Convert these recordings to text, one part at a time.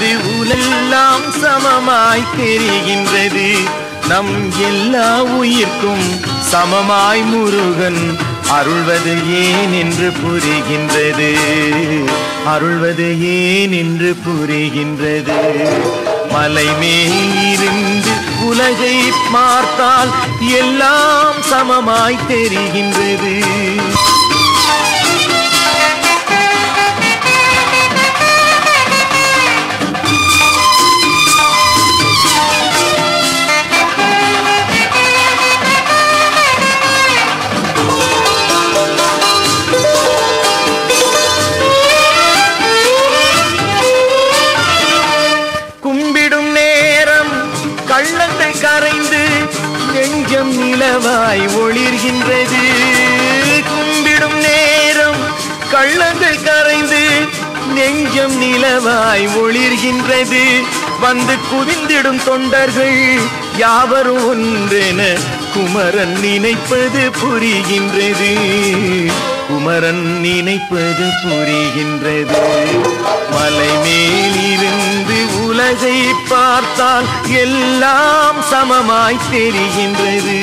இருந்து உலெல்லாம் சமமாய் தெரிகின்றது நம் எல்லா உயிர்க்கும் சமமாய் முருகன் அருள்வது ஏன் என்று புரிகின்றது அருள்வது ஏன் என்று புரிகின்றது மலை மேல் இருந்து உலகை பார்த்தால் எல்லாம் சமமாய் தெரிகின்றது கும்பிடும் நேரம் கள்ளங்கள் கரைந்து நெஞ்சம் நிலவாய் ஒளிர்கின்றது கும்பிடும் நேரம் கள்ளங்கள் கரைந்து நெஞ்சம் நிலவாய் ஒளிர்கின்றது வந்து குவிந்திடும் தொண்டர்கள் யாவரும் ஒன்றென குமரன் நினைப்பது புரிகின்றது குமரன் நினைப்பது புரிகின்றது மலை மேலிருந்து உலகை பார்த்தால் எல்லாம் சமமாய் தெரிகின்றது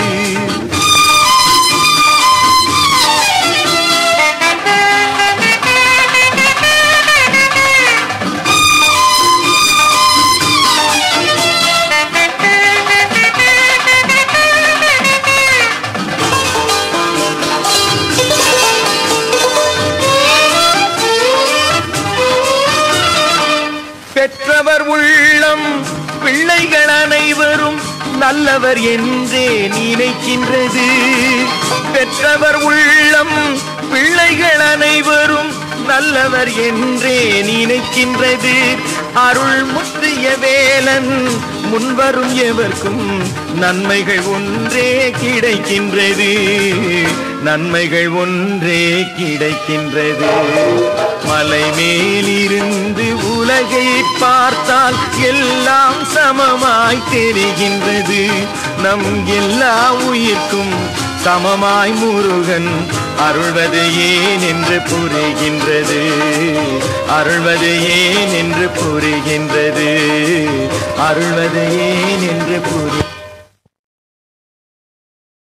பெற்றவர் உள்ளம் பிள்ளைகள் அனைவரும் நல்லவர் என்றே நினைக்கின்றது பெற்றவர் உள்ளம் பிள்ளைகள் அனைவரும் நல்லவர் என்றே நினைக்கின்றது அருள் முற்றிய வேலன் முன்வரும் எவர்க்கும் நன்மைகள் ஒன்றே கிடைக்கின்றது நன்மைகள் ஒன்றே கிடைக்கின்றது மலை மேலிருந்து உலகை பார்த்தால் எல்லாம் சமமாய் தெரிகின்றது நம் எல்லா உயிர்க்கும் சமமாய் முருகன் அருள்வது ஏன் என்று புரிகின்றது அருள்வது ஏன் என்று புரிகின்றது அருள்வது ஏன் என்று புரி